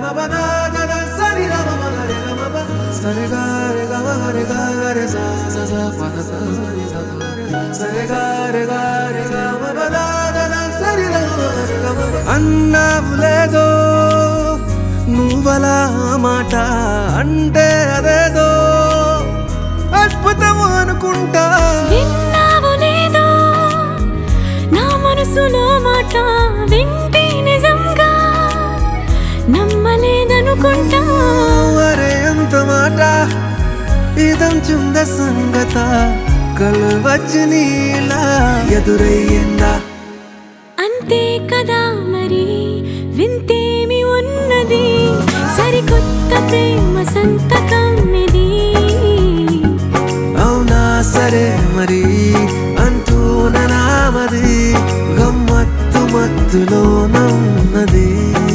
అన్నావు లేదో నువ్వలా మాట అంటే అదేదో అద్భుతం అనుకుంటా విన్నావు లేదో నా మనసులో మాట వింటే నిజంగా నమ్మలేదనుకుంటా అరే ఎంత మాట ఇదంచుంద సంగత కలవచ్చి నీలా ఎదురయ్యిందా అంతే కదా మరి వింతేమి ఉన్నది సరికొత్త ప్రేమ సంతకం ఇది అవునా సరే మరి అంటూ నామది గమ్మత్తు మత్తులో నన్నది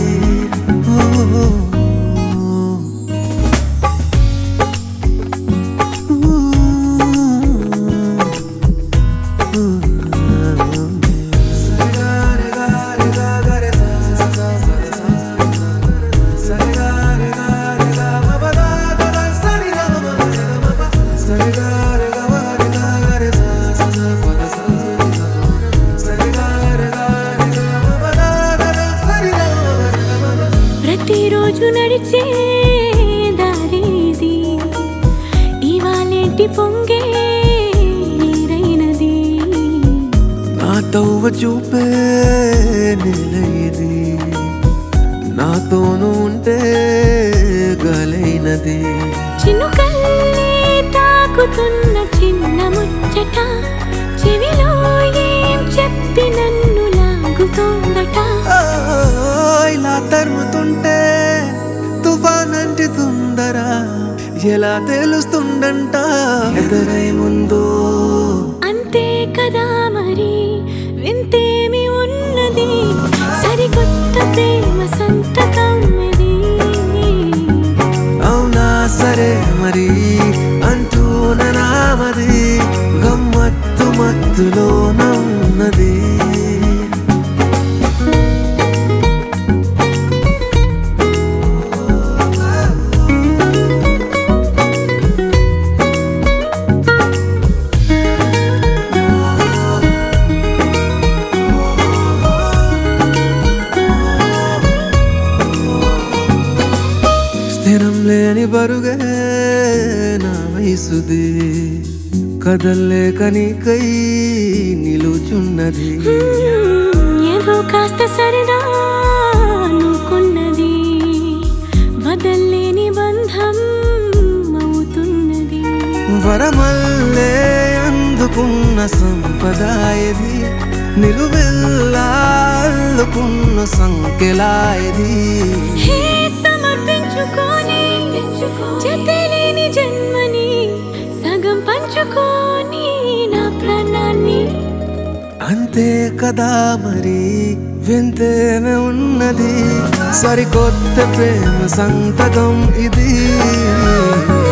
ప్రతిరోజు నడిచే దారి ఇది ఇవాళేంటి పొంగే నీరైనది నా తవ్వ చూపే నిలయది నాతోను ఉంటే గలైనది చినుకల్లే తాకుతున్న చిన్న ముచ్చట చెవిలో ఏం చెప్పి నన్ను లాగుతోందట ఆ, ఇలా తరుముతుంటే తుఫానంటి తొందర ఎలా తెలుస్తుందంట ఎదురై ముందు అంతే కదా మరి వింతేమి ఉన్నది సరికొత్త ప్రేమ సంతకం ఇది అవునా సరే మరి అంటూ నామది గమ్మత్తు మత్తులో నన్నది స్థిరం లేని బరుగే నా వయసుది కదల్లేక నీకై నిలుచున్నది ఏదో కాస్త సరదా అనుకున్నది వదల్లేని బంధం అవుతున్నది వరమల్లే అందుకున్న సంపదాయది నిలువెల్లా అల్లుకున్న సంకెలాయది హే సమర్పించుకొని జతలేని జన్మని సగం పంచుకొని నా ప్రాణాన్ని అంతే కదా మరి వింతేమే ఉన్నది సరికొత్త ప్రేమ సంతకం ఇది